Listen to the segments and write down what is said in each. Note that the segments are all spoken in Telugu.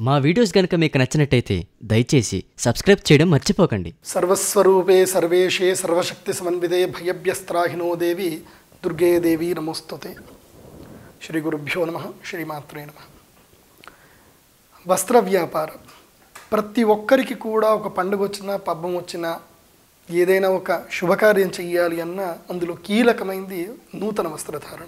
మా వీడియోస్ గనుక మీకు నచ్చినట్టయితే దయచేసి సబ్స్క్రైబ్ చేయడం మర్చిపోకండి సర్వస్వరూపే సర్వేషే సర్వశక్తి సమన్వితే భయభ్యస్త్రాహినో దేవి దుర్గే దేవి నమోస్తుతే శ్రీ గురుభ్యో నమ శ్రీమాత్రే నమ వస్త్ర వ్యాపారం ప్రతి ఒక్కరికి కూడా ఒక పండుగ వచ్చినా పబ్బం వచ్చినా ఏదైనా ఒక శుభకార్యం చెయ్యాలి అన్న అందులో కీలకమైంది నూతన వస్త్రధారణ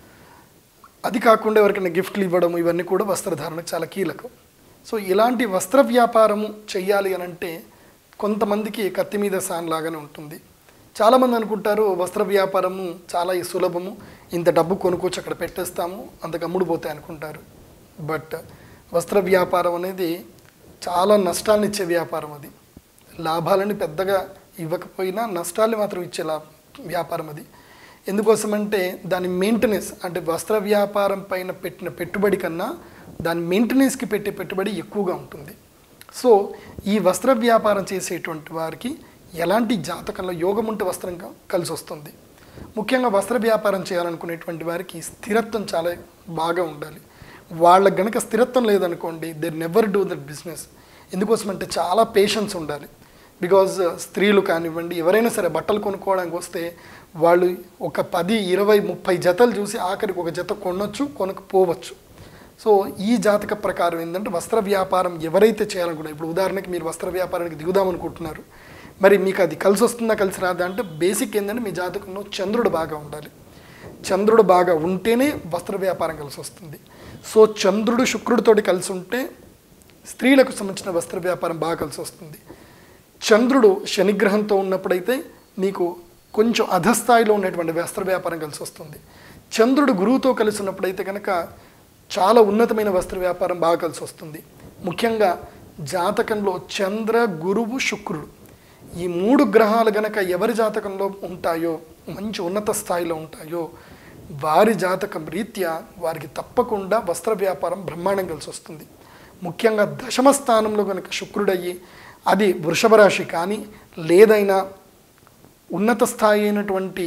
అది కాకుండా ఎవరికైనా గిఫ్ట్లు ఇవ్వడం ఇవన్నీ కూడా వస్త్రధారణకు చాలా కీలకం సో ఇలాంటి వస్త్ర వ్యాపారము చెయ్యాలి అని అంటే కొంతమందికి కత్తి మీద సాన్ లాగానే ఉంటుంది చాలామంది అనుకుంటారు వస్త్ర వ్యాపారము చాలా సులభము ఇంత డబ్బు కొనుక్కొచ్చి అక్కడ పెట్టేస్తాము అంతకు అమ్ముడు పోతాయి అనుకుంటారు బట్ వస్త్ర వ్యాపారం అనేది చాలా నష్టాలను ఇచ్చే వ్యాపారం అది లాభాలని పెద్దగా ఇవ్వకపోయినా నష్టాలు మాత్రం ఇచ్చే లా వ్యాపారం అది ఎందుకోసమంటే దాని మెయింటెనెన్స్ అంటే వస్త్ర వ్యాపారం పైన పెట్టిన పెట్టుబడి కన్నా దాని మెయింటెనెన్స్కి పెట్టే పెట్టుబడి ఎక్కువగా ఉంటుంది సో ఈ వస్త్ర వ్యాపారం చేసేటువంటి వారికి ఎలాంటి జాతకంలో యోగం ఉంటే వస్త్రం క- కలిసి వస్తుంది ముఖ్యంగా వస్త్ర వ్యాపారం చేయాలనుకునేటువంటి వారికి స్థిరత్వం చాలా బాగా ఉండాలి వాళ్ళకి గనక స్థిరత్వం లేదనుకోండి they never do that business ఎందుకోసమంటే చాలా పేషెన్స్ ఉండాలి బికాజ్ స్త్రీలు కానివ్వండి ఎవరైనా సరే బట్టలు కొనుక్కోవడానికి వస్తే వాళ్ళు ఒక పది ఇరవై ముప్పై జతలు చూసి ఆఖరికి ఒక జత కొనొచ్చు కొనకపోవచ్చు సో ఈ జాతక ప్రకారం ఏంటంటే వస్త్ర వ్యాపారం ఎవరైతే చేయాలనుకుంటారు ఇప్పుడు ఉదాహరణకి మీరు వస్త్ర వ్యాపారానికి దిగుదాం అనుకుంటున్నారు మరి మీకు అది కలిసి వస్తుందా కలిసి రాదా అంటే బేసిక్ ఏంటంటే మీ జాతకంలో చంద్రుడు బాగా ఉండాలి చంద్రుడు బాగా ఉంటేనే వస్త్ర వ్యాపారం కలిసి వస్తుంది సో చంద్రుడు శుక్రుడితోటి కలిసి ఉంటే స్త్రీలకు సంబంధించిన వస్త్ర వ్యాపారం బాగా కలిసి వస్తుంది చంద్రుడు శనిగ్రహంతో ఉన్నప్పుడైతే మీకు కొంచెం అధస్థాయిలో ఉన్నటువంటి వస్త్ర వ్యాపారం కలిసి వస్తుంది చంద్రుడు గురువుతో కలిసి ఉన్నప్పుడైతే కనుక చాలా ఉన్నతమైన వస్త్ర వ్యాపారం బాగా కలిసి వస్తుంది ముఖ్యంగా జాతకంలో చంద్ర గురువు శుక్రుడు ఈ మూడు గ్రహాలు గనక ఎవరి జాతకంలో ఉంటాయో మంచి ఉన్నత స్థాయిలో ఉంటాయో వారి జాతకం రీత్యా వారికి తప్పకుండా వస్త్ర వ్యాపారం బ్రహ్మాండం కలిసి వస్తుంది ముఖ్యంగా దశమ స్థానంలో కనుక శుక్రుడయ్యి అది వృషభ రాశి కానీ లేదైనా ఉన్నత స్థాయి అయినటువంటి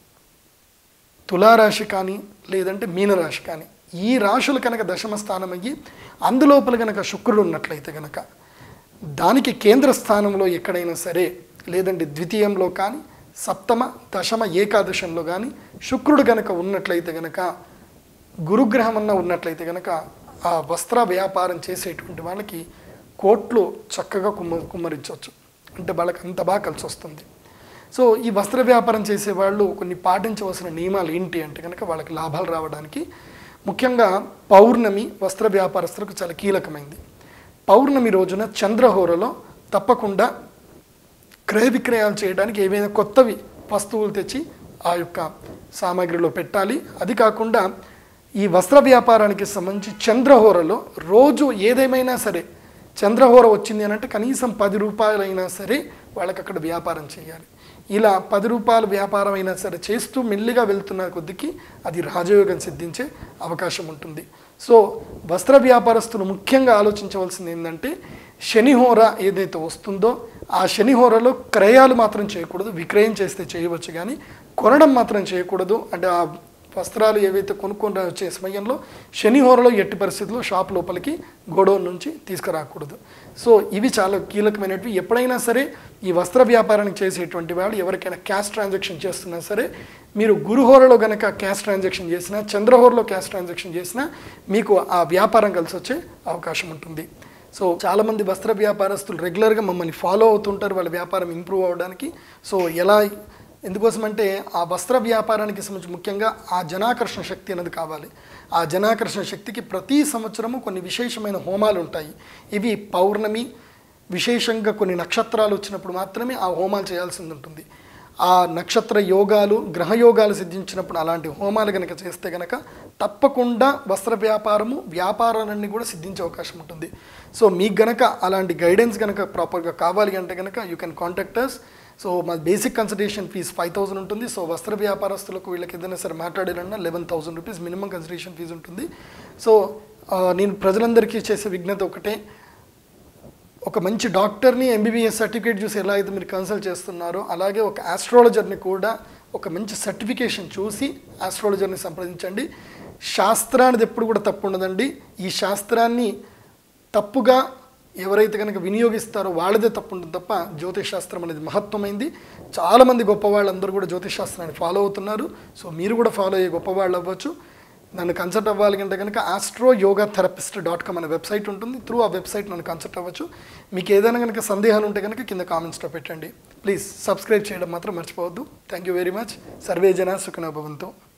తులారాశి కానీ లేదంటే మీనరాశి కానీ ఈ రాశులు కనుక దశమ స్థానం అయ్యి అందులోపల కనుక శుక్రుడు ఉన్నట్లయితే కనుక దానికి కేంద్ర స్థానంలో ఎక్కడైనా సరే లేదంటే ద్వితీయంలో కానీ సప్తమ దశమ ఏకాదశంలో కానీ శుక్రుడు కనుక ఉన్నట్లయితే కనుక గురుగ్రహం అన్న ఉన్నట్లయితే కనుక ఆ వస్త్ర వ్యాపారం చేసేటువంటి వాళ్ళకి కోట్లు చక్కగా కుమ్మ కుమ్మరించవచ్చు అంటే వాళ్ళకి అంత బాగా కలిసి వస్తుంది సో ఈ వస్త్ర వ్యాపారం చేసేవాళ్ళు కొన్ని పాటించవలసిన నియమాలు ఏంటి అంటే కనుక వాళ్ళకి లాభాలు రావడానికి ముఖ్యంగా పౌర్ణమి వస్త్ర వ్యాపారస్తులకు చాలా కీలకమైంది పౌర్ణమి రోజున చంద్రహోరలో తప్పకుండా క్రయ విక్రయాలు చేయడానికి ఏవైనా కొత్తవి వస్తువులు తెచ్చి ఆ యొక్క సామాగ్రిలో పెట్టాలి అది కాకుండా ఈ వస్త్ర వ్యాపారానికి సంబంధించి చంద్రహోరలో రోజు ఏదేమైనా సరే చంద్రహోర వచ్చింది అని అంటే కనీసం పది రూపాయలైనా సరే వాళ్ళకి అక్కడ వ్యాపారం చేయాలి ఇలా పది రూపాయల వ్యాపారం అయినా సరే చేస్తూ మెల్లిగా వెళ్తున్న కొద్దికి అది రాజయోగం సిద్ధించే అవకాశం ఉంటుంది సో వస్త్ర వ్యాపారస్తులు ముఖ్యంగా ఆలోచించవలసింది ఏంటంటే శనిహోర ఏదైతే వస్తుందో ఆ శనిహోరలో క్రయాలు మాత్రం చేయకూడదు విక్రయం చేస్తే చేయవచ్చు కానీ కొనడం మాత్రం చేయకూడదు అంటే ఆ వస్త్రాలు ఏవైతే కొనుక్కొని వచ్చే సమయంలో శనిహోరలో ఎట్టి పరిస్థితుల్లో షాప్ లోపలికి గోడౌన్ నుంచి తీసుకురాకూడదు సో ఇవి చాలా కీలకమైనవి ఎప్పుడైనా సరే ఈ వస్త్ర వ్యాపారానికి చేసేటువంటి వాళ్ళు ఎవరికైనా క్యాష్ ట్రాన్సాక్షన్ చేస్తున్నా సరే మీరు గురుహోరలో గనక క్యాష్ ట్రాన్సాక్షన్ చేసినా చంద్రహోరలో క్యాష్ ట్రాన్సాక్షన్ చేసినా మీకు ఆ వ్యాపారం కలిసి వచ్చే అవకాశం ఉంటుంది సో చాలామంది వస్త్ర వ్యాపారస్తులు రెగ్యులర్గా మమ్మల్ని ఫాలో అవుతుంటారు వాళ్ళ వ్యాపారం ఇంప్రూవ్ అవ్వడానికి సో ఎలా ఎందుకోసమంటే ఆ వస్త్ర వ్యాపారానికి సంబంధించి ముఖ్యంగా ఆ జనాకర్షణ శక్తి అనేది కావాలి ఆ జనాకర్షణ శక్తికి ప్రతి సంవత్సరము కొన్ని విశేషమైన హోమాలు ఉంటాయి ఇవి పౌర్ణమి విశేషంగా కొన్ని నక్షత్రాలు వచ్చినప్పుడు మాత్రమే ఆ హోమాలు చేయాల్సింది ఉంటుంది ఆ నక్షత్ర యోగాలు గ్రహ యోగాలు సిద్ధించినప్పుడు అలాంటి హోమాలు కనుక చేస్తే కనుక తప్పకుండా వస్త్ర వ్యాపారము వ్యాపారాలన్నీ కూడా సిద్ధించే అవకాశం ఉంటుంది సో మీకు గనక అలాంటి గైడెన్స్ కనుక ప్రాపర్గా కావాలి అంటే కనుక you can contact us so మా basic consultation fees five thousand ఉంటుంది సో వస్త్ర వ్యాపారస్తులకు వీళ్ళకి ఏదైనా సరే మాట్లాడాలన్నా eleven thousand rupees minimum consultation fee ఉంటుంది సో ఆ, నేను ప్రజలందరికీ చేసే విజ్ఞత ఒకటే ఒక మంచి డాక్టర్ని ఎంబీబీఎస్ సర్టిఫికేట్ చూసి ఎలా అయితే మీరు కన్సల్ట్ చేస్తున్నారో అలాగే ఒక ఆస్ట్రాలజర్ని కూడా ఒక మంచి సర్టిఫికేషన్ చూసి ఆస్ట్రాలజర్ని సంప్రదించండి శాస్త్రానికి ఎప్పుడు కూడా తప్పు ఉండదండి ఈ శాస్త్రాన్ని తప్పుగా ఎవరైతే కనుక వినియోగిస్తారో వాళ్ళదే తప్పు ఉంటుంది తప్ప జ్యోతిష్ శాస్త్రం అనేది మహత్వమైంది చాలామంది గొప్ప వాళ్ళందరూ కూడా జ్యోతిష్ శాస్త్రాన్ని ఫాలో అవుతున్నారు సో మీరు కూడా ఫాలో అయ్యే గొప్ప వాళ్ళు అవ్వచ్చు నన్ను కన్సల్ట్ అవ్వాలి అంటే కనుక astro yoga therapist dot com అనే వెబ్సైట్ ఉంటుంది త్రూ ఆ వెబ్సైట్ నన్ను కన్సల్ట్ అవ్వచ్చు మీకు ఏదైనా కనుక సందేహాలు ఉంటే కనుక కింద కామెంట్స్లో పెట్టండి ప్లీజ్ సబ్స్క్రైబ్ చేయడం మాత్రం మర్చిపోవద్దు థ్యాంక్ యూ వెరీ మచ్ సర్వే జన సుఖనోభవంతో